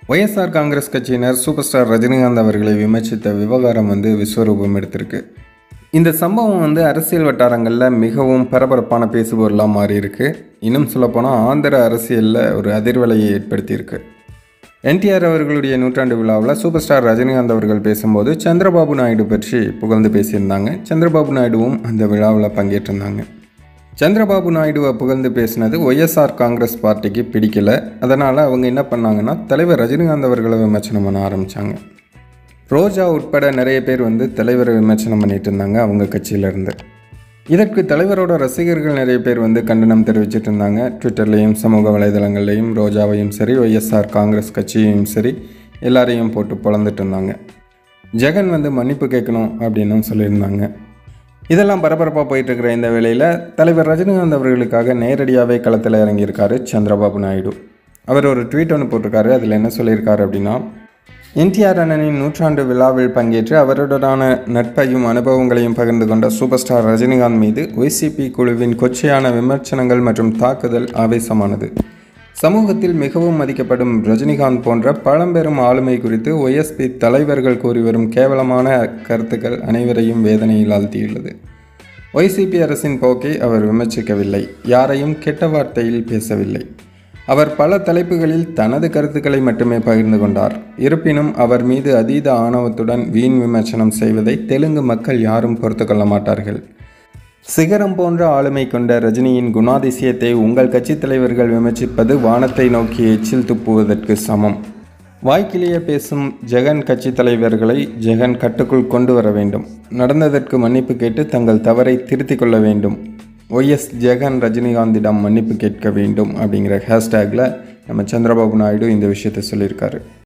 YSR Congress கட்சியினர் super star Rajinikanth அவர்களை விமர்சித்த விவகாரம் வந்து விஸ்வரூபம் எடுத்திருக்கு இந்த சம்பவம் வந்து அரசியல் வட்டாரங்களில் மிகவும் பரபரப்பான பேசுபொருளாக மாறியிருக்கு இன்னும் சொல்லப்போனால் ஆந்திர அரசியலில் ஒரு அதிர்வலையை ஏற்படுத்தியிருக்கு என்டிஆர் அவர்களுடைய நூற்றாண்டு விழாவில் சூப்பர் ஸ்டார் ரஜினிகாந்த் அவர்கள் பேசும்போது சந்திரபாபு நாயுடு பற்றி புகழ்ந்து பேசியிருந்தாங்க சந்திரபாபு நாயுடுவும் அந்த விழாவில் பங்கேற்றிருந்தாங்க சந்திரபாபு நாயுடுவை புகழ்ந்து பேசினது ஒய்எஸ்ஆர் காங்கிரஸ் பார்ட்டிக்கு பிடிக்கல அதனால் அவங்க என்ன பண்ணாங்கன்னா தலைவர் ரஜினிகாந்த் அவர்களை விமர்சனம் பண்ண ஆரம்பித்தாங்க ரோஜா உட்பட நிறைய பேர் வந்து தலைவரை விமர்சனம் பண்ணிட்டு இருந்தாங்க அவங்க கட்சியிலேருந்து இதற்கு தலைவரோட ரசிகர்கள் நிறைய பேர் வந்து கண்டனம் தெரிவிச்சிட்டு இருந்தாங்க ட்விட்டர்லேயும் சமூக வலைதளங்கள்லையும் ரோஜாவையும் சரி ஒய்எஸ்ஆர் காங்கிரஸ் கட்சியையும் சரி எல்லாரையும் போட்டு பொழந்துட்டு இருந்தாங்க ஜெகன் வந்து மன்னிப்பு கேட்கணும் அப்படின்னும் சொல்லியிருந்தாங்க இதெல்லாம் பரபரப்பாக போயிட்டு இருக்கிற இந்த வேளையில் தலைவர் ரஜினிகாந்த் அவர்களுக்காக நேரடியாகவே களத்தில் இறங்கியிருக்காரு சந்திரபாபு நாயுடு அவர் ஒரு ட்வீட் ஒன்று போட்டிருக்காரு அதில் என்ன சொல்லியிருக்காரு அப்படின்னா என்டிஆர் அண்ணனின் நூற்றாண்டு விழாவில் பங்கேற்று அவருடனான நட்பையும் அனுபவங்களையும் பகிர்ந்து கொண்ட சூப்பர் ஸ்டார் ரஜினிகாந்த் மீது ஒய்சிபி குழுவின் கொச்சையான விமர்சனங்கள் மற்றும் தாக்குதல் ஆவேசமானது சமூகத்தில் மிகவும் மதிக்கப்படும் ரஜினிகாந்த் போன்ற பழம்பெரும் ஆளுமை குறித்து ஒய்எஸ்பி தலைவர்கள் கூறி வரும் கேவலமான கருத்துக்கள் அனைவரையும் வேதனையில் ஆழ்த்தியுள்ளது ஒய்சிபி அரசின் போக்கை அவர் விமர்சிக்கவில்லை யாரையும் கெட்ட வார்த்தையில் பேசவில்லை அவர் பல தலைப்புகளில் தனது கருத்துக்களை மட்டுமே பகிர்ந்து கொண்டார் இருப்பினும் அவர் மீது அதீத ஆணவத்துடன் வீண் விமர்சனம் செய்வதை தெலுங்கு மக்கள் யாரும் பொறுத்து கொள்ள மாட்டார்கள் சிகரம் போன்ற ஆளுமை கொண்ட ரஜினியின் குணாதிசயத்தை உங்கள் கட்சித் தலைவர்கள் விமர்சிப்பது வானத்தை நோக்கி எச்சில் துப்புவதற்கு சமம் வாய்க்கிலேயே பேசும் ஜெகன் கட்சி தலைவர்களை ஜெகன் கட்டுக்குள் கொண்டு வர வேண்டும் நடந்ததற்கு மன்னிப்பு கேட்டு தங்கள் தவறை திருத்திக் கொள்ள வேண்டும் ஒய்எஸ் ஜெகன் ரஜினிகாந்திடம் மன்னிப்பு கேட்க வேண்டும் அப்படிங்கிற ஹேஷ்டேக்கில் நம்ம சந்திரபாபு நாயுடு இந்த விஷயத்தை சொல்லியிருக்காரு